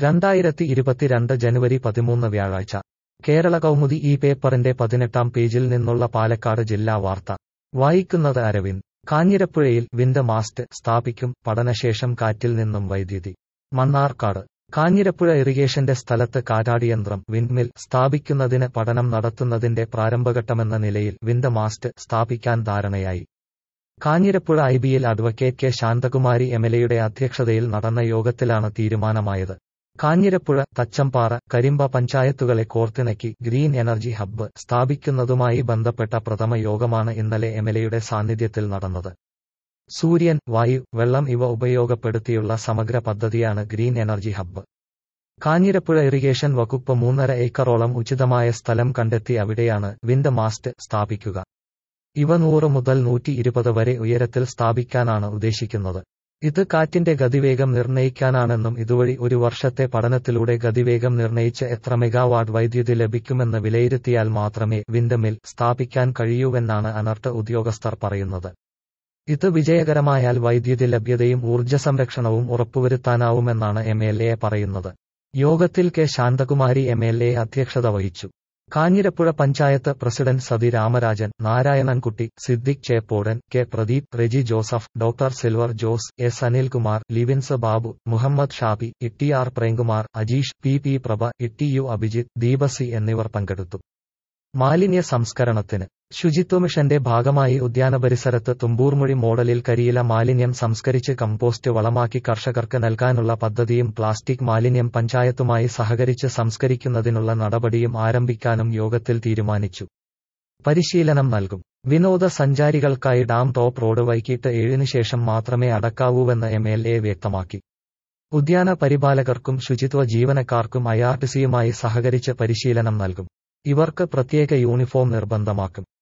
രണ്ടായിരത്തി ഇരുപത്തിരണ്ട് ജനുവരി പതിമൂന്ന് വ്യാഴാഴ്ച കേരള കൗമുദി ഈ പേപ്പറിന്റെ പതിനെട്ടാം പേജിൽ നിന്നുള്ള പാലക്കാട് ജില്ലാ വാർത്ത വായിക്കുന്നത് അരവിന്ദ് കാഞ്ഞിരപ്പുഴയിൽ വിൻഡ് മാസ്റ്റ് സ്ഥാപിക്കും പഠനശേഷം കാറ്റിൽ നിന്നും വൈദ്യുതി മണ്ണാർക്കാട് കാഞ്ഞിരപ്പുഴ ഇറിഗേഷന്റെ സ്ഥലത്ത് കാറ്റാടിയന്ത്രം വിൻഡ്മിൽ സ്ഥാപിക്കുന്നതിന് പഠനം നടത്തുന്നതിന്റെ പ്രാരംഭഘട്ടമെന്ന നിലയിൽ വിൻഡ് മാസ്റ്റ് സ്ഥാപിക്കാൻ ധാരണയായി കാഞ്ഞിരപ്പുഴ ഐബിയിൽ അഡ്വക്കേറ്റ് കെ ശാന്തകുമാരി എംഎൽഎയുടെ അധ്യക്ഷതയിൽ നടന്ന യോഗത്തിലാണ് തീരുമാനമായത് കാഞ്ഞിരപ്പുഴ തച്ചമ്പാറ കരിമ്പ പഞ്ചായത്തുകളെ കോർത്തിണക്കി ഗ്രീൻ എനർജി ഹബ്ബ് സ്ഥാപിക്കുന്നതുമായി ബന്ധപ്പെട്ട പ്രഥമ യോഗമാണ് ഇന്നലെ എംഎൽഎയുടെ സാന്നിധ്യത്തിൽ നടന്നത് സൂര്യൻ വായു വെള്ളം ഇവ ഉപയോഗപ്പെടുത്തിയുള്ള സമഗ്ര പദ്ധതിയാണ് green energy hub Kanjirappuzha irrigation വകുപ്പ് മൂന്നര ഏക്കറോളം ഉചിതമായ സ്ഥലം കണ്ടെത്തി അവിടെയാണ് വിൻഡ് മാസ്റ്റ് സ്ഥാപിക്കുക ഇവ നൂറ് മുതൽ നൂറ്റി ഇരുപത് വരെ ഉയരത്തിൽ സ്ഥാപിക്കാനാണ് ഉദ്ദേശിക്കുന്നത് ഇത് കാറ്റിന്റെ ഗതിവേഗം നിർണ്ണയിക്കാനാണെന്നും ഇതുവഴി ഒരു വർഷത്തെ പഠനത്തിലൂടെ ഗതിവേഗം നിർണ്ണയിച്ച് എത്ര മെഗാവാട്ട് വൈദ്യുതി ലഭിക്കുമെന്ന് വിലയിരുത്തിയാൽ മാത്രമേ വിൻഡ് മിൽ സ്ഥാപിക്കാൻ കഴിയൂവെന്നാണ് അനർട്ട് ഉദ്യോഗസ്ഥർ പറയുന്നത് ഇത് വിജയകരമായാൽ വൈദ്യുതി ലഭ്യതയും ഊർജ്ജ സംരക്ഷണവും ഉറപ്പുവരുത്താനാവുമെന്നാണ് എം എൽ എ പറയുന്നത് യോഗത്തിൽ K Santhakumari M L A അധ്യക്ഷത വഹിച്ചു Kanjirappuzha panchayat president Sathi Ramarajan Narayanankutty Siddique Cheppodan K Pradeep Reji Joseph doctor Silver Jose S Anilkumar Livins Babu Muhammad Shabi Itty R Premkumar Ajeesh P P Prabha Itty U Abhijith Deepasi എന്നിവർ പങ്കെടുത്തു മാലിന്യ സംസ്കരണത്തിന് ശുചിത്വ മിഷന്റെ ഭാഗമായി ഉദ്യാന പരിസരത്ത് തുമ്പൂർമൊഴി മോഡലിൽ കരിയില മാലിന്യം സംസ്കരിച്ച് കമ്പോസ്റ്റ് വളമാക്കി കർഷകർക്ക് നൽകാനുള്ള പദ്ധതിയും പ്ലാസ്റ്റിക് മാലിന്യം പഞ്ചായത്തുമായി സഹകരിച്ച് സംസ്കരിക്കുന്നതിനുള്ള നടപടിയും ആരംഭിക്കാനും യോഗത്തിൽ തീരുമാനിച്ചു പരിശീലനം നൽകും വിനോദസഞ്ചാരികൾക്കായി ഡാം ടോപ്പ് റോഡ് വൈകിട്ട് ഏഴിന് ശേഷം മാത്രമേ അടക്കാവൂവെന്ന് എം എൽ എ വ്യക്തമാക്കി ഉദ്യാന പരിപാലകർക്കും ശുചിത്വ ജീവനക്കാർക്കും ഐആർടിസിയുമായി സഹകരിച്ച് പരിശീലനം നൽകും ഇവർക്ക് പ്രത്യേക യൂണിഫോം നിർബന്ധമാക്കും